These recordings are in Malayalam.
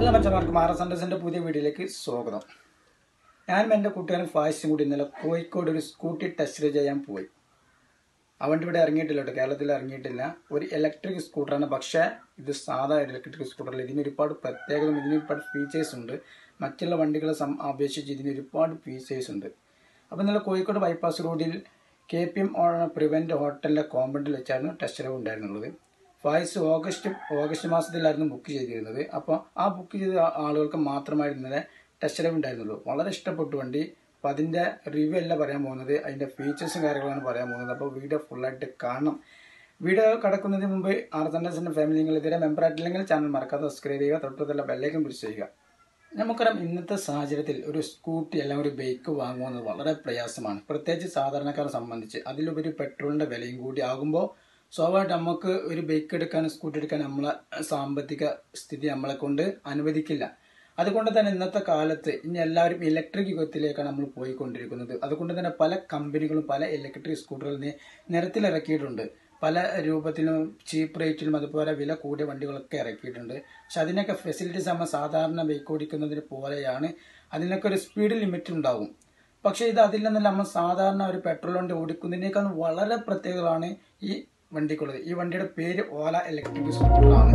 എല്ലാ മറ്റന്മാർക്കും ആർ എസ് എൻഡസിന്റെ പുതിയ വീഡിയോയിലേക്ക് സ്വാഗതം ഞാനും എൻ്റെ കൂട്ടുകാരൻ ഫായ്സും കൂടി ഇന്നലെ കോഴിക്കോട് ഒരു സ്കൂട്ടി ടെസ്റ്റ് ഡ്രൈവ് ചെയ്യാൻ പോയി ആ വണ്ടി ഇവിടെ ഇറങ്ങിയിട്ടില്ല കേട്ടോ കേരളത്തിൽ ഇറങ്ങിയിട്ടില്ല ഒരു ഇലക്ട്രിക് സ്കൂട്ടറാണ് പക്ഷേ ഇത് സാധാ ഇലക്ട്രിക് സ്കൂട്ടറല്ല ഇതിന് ഒരുപാട് പ്രത്യേകതയും ഇതിന് ഒരുപാട് ഫീച്ചേഴ്സ് ഉണ്ട് മറ്റുള്ള വണ്ടികളെ സം അപേക്ഷിച്ച് ഇതിന് ഒരുപാട് ഫീച്ചേഴ്സ് ഉണ്ട് അപ്പോൾ ഇന്നലെ കോഴിക്കോട് ബൈപ്പാസ് റോഡിൽ കെ പി എം പ്രിവെന്റ് ഹോട്ടലിലെ കോമ്പൗണ്ടിൽ വെച്ചായിരുന്നു ടെസ്റ്റ് ഡ്രൈവ് ഉണ്ടായിരുന്നുള്ളത് ഫായ്സ് ഓഗസ്റ്റ് ഓഗസ്റ്റ് മാസത്തിലായിരുന്നു ബുക്ക് ചെയ്തിരുന്നത് അപ്പോൾ ആ ബുക്ക് ചെയ്ത ആ- ആളുകൾക്ക് മാത്രമായിരുന്നു ഇന്നലെ ടെസ്റ്റ് ഡ്രൈവ് ഉണ്ടായിരുന്നുള്ളൂ വളരെ ഇഷ്ടപ്പെട്ടു വണ്ടി അപ്പോൾ അതിൻ്റെ റിവ്യൂ അല്ല പറയാൻ പോകുന്നത് അതിൻ്റെ ഫീച്ചേഴ്സും കാര്യങ്ങളാണ് പറയാൻ പോകുന്നത് അപ്പോൾ വീഡിയോ ഫുള്ളായിട്ട് കാണണം വീഡിയോ കടക്കുന്നതിന് മുമ്പ് ആർ തണ്ടസിൻ്റെ ഫാമിലി നിങ്ങൾ ഇതുവരെ മെമ്പർ ആയിട്ടില്ലെങ്കിൽ ചാനൽ മറക്കാതെ സബ്സ്ക്രൈബ് ചെയ്യുക തൊട്ടത്തുള്ള ബെല്ലേക്കും പിടിച്ച് ചെയ്യുക നമുക്കറിയാം ഇന്നത്തെ സാഹചര്യത്തിൽ ഒരു സ്കൂട്ടി അല്ലെങ്കിൽ ഒരു ബൈക്ക് വാങ്ങുന്നത് വളരെ പ്രയാസമാണ് പ്രത്യേകിച്ച് സാധാരണക്കാരെ സംബന്ധിച്ച് അതിലുപരി പെട്രോളിന്റെ വിലയും കൂടി ആകുമ്പോൾ സ്വാഭാവികമായിട്ട് നമുക്ക് ഒരു ബൈക്ക് എടുക്കാൻ സ്കൂട്ടി എടുക്കാൻ നമ്മളെ സാമ്പത്തിക സ്ഥിതി നമ്മളെ കൊണ്ട് അനുവദിക്കില്ല അതുകൊണ്ട് തന്നെ ഇന്നത്തെ കാലത്ത് ഇനി എല്ലാവരും ഇലക്ട്രിക് യുഗത്തിലേക്കാണ് നമ്മൾ പോയിക്കൊണ്ടിരിക്കുന്നത് അതുകൊണ്ട് തന്നെ പല കമ്പനികളും പല ഇലക്ട്രിക് സ്കൂട്ടറുകൾ നി- നിരത്തിലിറക്കിയിട്ടുണ്ട് പല രൂപത്തിലും ചീപ്പ് റേറ്റിലും അതുപോലെ വില കൂടിയ വണ്ടികളൊക്കെ ഇറക്കിയിട്ടുണ്ട് പക്ഷെ അതിനൊക്കെ ഫെസിലിറ്റീസ് നമ്മൾ സാധാരണ ബൈക്ക് ഓടിക്കുന്നതിന് പോലെയാണ് അതിനൊക്കെ ഒരു സ്പീഡ് ലിമിറ്റ് ഉണ്ടാവും പക്ഷെ ഇത് അതിൽ നിന്നല്ല നമ്മൾ സാധാരണ ഒരു പെട്രോൾ വണ്ടി ഓടിക്കുന്നതിനേക്കാൾ വളരെ പ്രത്യേകതകളാണ് ഈ വണ്ടിക്കുള്ളത് ഈ വണ്ടിയുടെ പേര് ഓല ഇലക്ട്രിക് സ്കൂട്ടറാണ്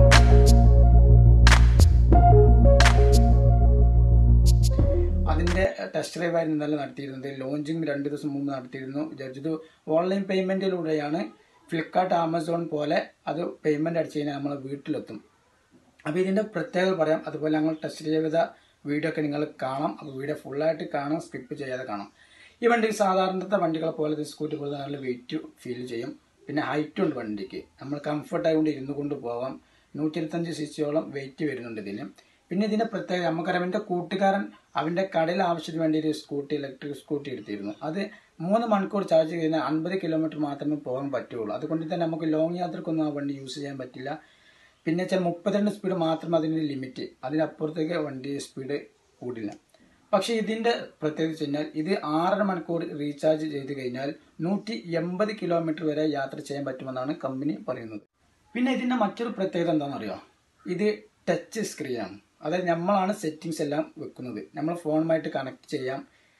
അതിന്റെ ടെസ്റ്റ് ഡ്രൈവ് ആയിരുന്നു ഇന്നലെ നടത്തിയിരുന്നത് ലോഞ്ചിങ് രണ്ട് ദിവസം മുമ്പ് നടത്തിയിരുന്നു വിചാരിച്ചത് ഓൺലൈൻ പേയ്മെന്റിലൂടെയാണ് ഫ്ലിപ്കാർട്ട് ആമസോൺ പോലെ അത് പേയ്മെന്റ് അടിച്ചു കഴിഞ്ഞാൽ നമ്മളെ വീട്ടിലെത്തും അപ്പോൾ ഇതിന്റെ പ്രത്യേകത പറയാം അതുപോലെ ഞങ്ങൾ ടെസ്റ്റ് ചെയ്ത വീഡിയോ ഒക്കെ നിങ്ങൾ കാണാം അപ്പോൾ വീഡിയോ ഫുള്ളായിട്ട് കാണാം സ്കിപ്പ് ചെയ്യാതെ കാണാം ഈ വണ്ടി സാധാരണത്തെ വണ്ടികളെ പോലെ സ്കൂട്ടി പോലെ നല്ല വെയിറ്റ് ഫീൽ ചെയ്യും പിന്നെ ഹൈറ്റും ഉണ്ട് വണ്ടിക്ക് നമ്മൾ കംഫർട്ട് ആയതുകൊണ്ട് ഇരുന്ന് കൊണ്ട് പോകാം നൂറ്റി ഇരുപത്തഞ്ച് സി സിയോളം വെയിറ്റ് വരുന്നുണ്ട് ഇതിന് പിന്നെ ഇതിന്റെ പ്രത്യേകത നമുക്കറിയാം എൻ്റെ കൂട്ടുകാരൻ അവന്റെ കടയിൽ ആവശ്യത്തിന് വേണ്ടി ഒരു സ്കൂട്ടി ഇലക്ട്രിക് സ്കൂട്ടി എടുത്തിരുന്നു അത് മൂന്ന് മണിക്കൂർ ചാർജ് കഴിഞ്ഞാൽ അൻപത് കിലോമീറ്റർ മാത്രമേ പോകാൻ പറ്റുള്ളൂ അതുകൊണ്ട് തന്നെ നമുക്ക് ലോങ് യാത്രക്കൊന്നും ആ വണ്ടി യൂസ് ചെയ്യാൻ പറ്റില്ല പിന്നെ വെച്ചാൽ മുപ്പത്തിരണ്ട് സ്പീഡ് മാത്രം അതിന് ലിമിറ്റ് അതിനപ്പുറത്തേക്ക് വണ്ടി സ്പീഡ് കൂടില്ല പക്ഷേ ഇതിന്റെ പ്രത്യേകത വെച്ച് കഴിഞ്ഞാൽ ഇത് ആറര മണിക്കൂർ റീചാർജ് ചെയ്ത് കഴിഞ്ഞാൽ നൂറ്റി എൺപത് കിലോമീറ്റർ വരെ യാത്ര ചെയ്യാൻ പറ്റുമെന്നാണ് കമ്പനി പറയുന്നത് പിന്നെ ഇതിന്റെ മറ്റൊരു പ്രത്യേകത എന്താണെന്നറിയോ ഇത് ടച്ച് സ്ക്രീനാണ് അതായത് നമ്മളാണ് സെറ്റിങ്സ് എല്ലാം വെക്കുന്നത് നമ്മൾ ഫോണുമായിട്ട് കണക്ട് ചെയ്യാം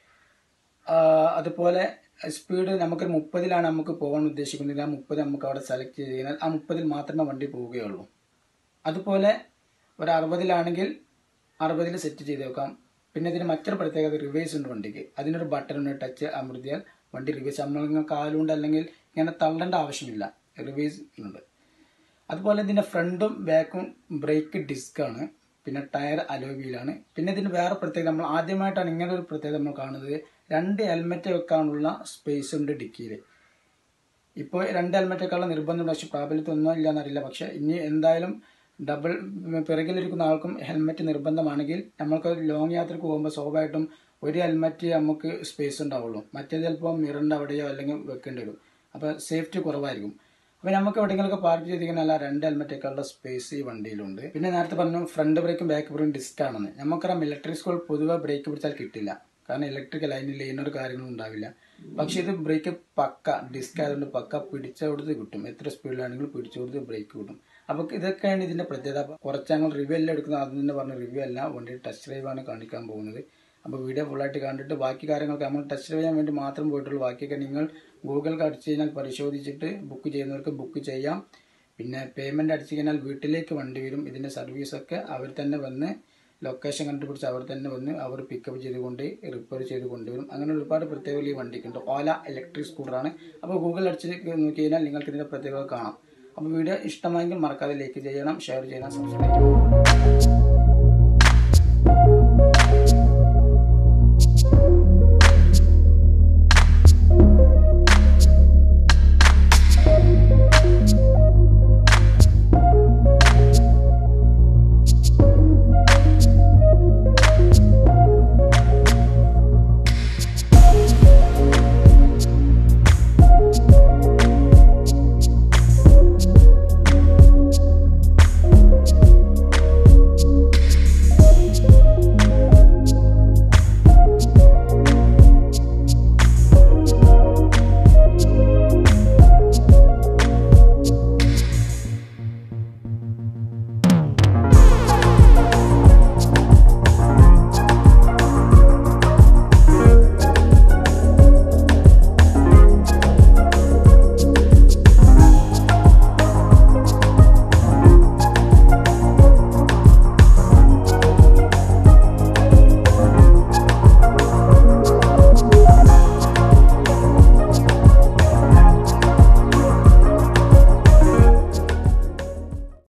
ആ, അതുപോലെ സ്പീഡ് നമുക്ക് മുപ്പതിലാണ് നമുക്ക് പോകാൻ ഉദ്ദേശിക്കുന്നത് ആ മുപ്പത് നമുക്ക് അവിടെ സെലക്ട് ചെയ്ത് കഴിഞ്ഞാൽ ആ മുപ്പതിൽ മാത്രമേ വണ്ടി പോവുകയുള്ളൂ അതുപോലെ ഒരു അറുപതിലാണെങ്കിൽ അറുപതിൽ സെറ്റ് ചെയ്ത് വെക്കാം പിന്നെ ഇതിന് മറ്റൊരു പ്രത്യേകത റിവേഴ്സ് ഉണ്ട് വണ്ടിക്ക് അതിനൊരു ബട്ടൺ ഉണ്ട് ടച്ച് അമർത്തിയാൽ വണ്ടി റിവേഴ്സ് നമ്മളിങ്ങനെ കാലുകൊണ്ട് അല്ലെങ്കിൽ ഇങ്ങനെ തള്ളേണ്ട ആവശ്യമില്ല റിവേഴ്സ് ഉണ്ട് അതുപോലെ ഇതിന്റെ ഫ്രണ്ടും ബാക്കും ബ്രേക്ക് ഡിസ്ക് ആണ് പിന്നെ ടയർ അലോവിയിലാണ് പിന്നെ ഇതിന് വേറെ പ്രത്യേകത നമ്മൾ ആദ്യമായിട്ടാണ് ഇങ്ങനെ ഒരു പ്രത്യേകത നമ്മൾ കാണുന്നത് രണ്ട് ഹെൽമെറ്റ് വെക്കാനുള്ള സ്പേസ് ഉണ്ട് ഡിക്കിയിൽ ഇപ്പോൾ രണ്ട് ഹെൽമെറ്റൊക്കെയുള്ള നിർബന്ധം പക്ഷെ പ്രാബല്യത്തൊന്നും ഇല്ല എന്നറിയില്ല പക്ഷെ ഇനി എന്തായാലും ഡബിൾ പിറകിലിരിക്കുന്ന ആൾക്കും ഹെൽമെറ്റ് നിർബന്ധമാണെങ്കിൽ നമ്മൾക്ക് ലോങ് യാത്രക്ക് പോകുമ്പോൾ സ്വാഭാവികമായിട്ടും ഒരു ഹെൽമെറ്റ് നമുക്ക് സ്പേസ് ഉണ്ടാവുള്ളൂ മറ്റേത് ചിലപ്പോൾ മിററിൻ്റെ അവിടെയോ അല്ലെങ്കിൽ വെക്കേണ്ടി വരും അപ്പോൾ സേഫ്റ്റി കുറവായിരിക്കും അപ്പോൾ നമുക്ക് എവിടെയെങ്കിലുമൊക്കെ പാർക്ക് ചെയ്തിരിക്കുന്ന രണ്ട് ഹെൽമെറ്റൊക്കെ ഉള്ള സ്പേസ് ഈ വണ്ടിയിലുണ്ട് പിന്നെ നേരത്തെ പറഞ്ഞു ഫ്രണ്ട് ബ്രേക്കും ബാക്ക് ബ്രേക്കും ഡിസ്ക് ആണെന്ന് നമുക്കറിയാം ഇലക്ട്രിക് സ്കൂൾ പൊതുവെ ബ്രേക്ക് പിടിച്ചാൽ കിട്ടില്ല കാരണം ഇലക്ട്രിക് ലൈനിൽ ലൈനർ കാര്യങ്ങളും ഉണ്ടാവില്ല പക്ഷെ ഇത് ബ്രേക്ക് പക്ക ഡിസ്ക് ആയതുകൊണ്ട് പക്ക പിടിച്ചവിടുത്ത് കിട്ടും എത്ര സ്പീഡിലാണെങ്കിലും പിടിച്ചവിടുത്ത് ബ്രേക്ക് കിട്ടും അപ്പോൾ ഇതൊക്കെയാണ് ഇതിന്റെ പ്രത്യേകത അപ്പൊ കുറച്ച് ഞങ്ങൾ റിവ്യൂ എല്ലാം എടുക്കുന്നത് ആദ്യം തന്നെ പറഞ്ഞ റിവ്യൂ അല്ല വണ്ടി ടെസ്റ്റ് ഡ്രൈവ് ആണ് കാണിക്കാൻ പോകുന്നത് അപ്പോൾ വീഡിയോ ഫുള്ളായിട്ട് കണ്ടിട്ട് ബാക്കി കാര്യങ്ങളൊക്കെ നമ്മൾ ടെസ്റ്റ് ഡ്രൈവ് ചെയ്യാൻ വേണ്ടി മാത്രം പോയിട്ടുള്ളൂ ബാക്കിയൊക്കെ നിങ്ങൾ ഗൂഗിൾ അടിച്ച് കഴിഞ്ഞാൽ പരിശോധിച്ചിട്ട് ബുക്ക് ചെയ്യുന്നവർക്ക് ബുക്ക് ചെയ്യാം പിന്നെ പേയ്മെന്റ് അടിച്ചു കഴിഞ്ഞാൽ വീട്ടിലേക്ക് വണ്ടി വരും ഇതിന്റെ സർവീസൊക്കെ അവർ തന്നെ വന്ന് ലൊക്കേഷൻ കണ്ടുപിടിച്ച് അവർ തന്നെ വന്ന് അവർ പിക്കപ്പ് ചെയ്തുകൊണ്ട് റിപ്പയർ ചെയ്ത് കൊണ്ടുവരും അങ്ങനെ ഒരുപാട് പ്രത്യേകത ഈ വണ്ടിക്കുണ്ട് ഓല ഇലക്ട്രിക് സ്കൂട്ടറാണ് അപ്പോൾ ഗൂഗിൾ അടിച്ച് നോക്കി കഴിഞ്ഞാൽ നിങ്ങൾക്ക് ഇതിന്റെ പ്രത്യേകത കാണാം അപ്പോൾ വീഡിയോ ഇഷ്ടമായെങ്കിൽ മറക്കാതെ ലൈക്ക് ചെയ്യണം ഷെയർ ചെയ്യണം സബ്സ്ക്രൈബ് ചെയ്യണം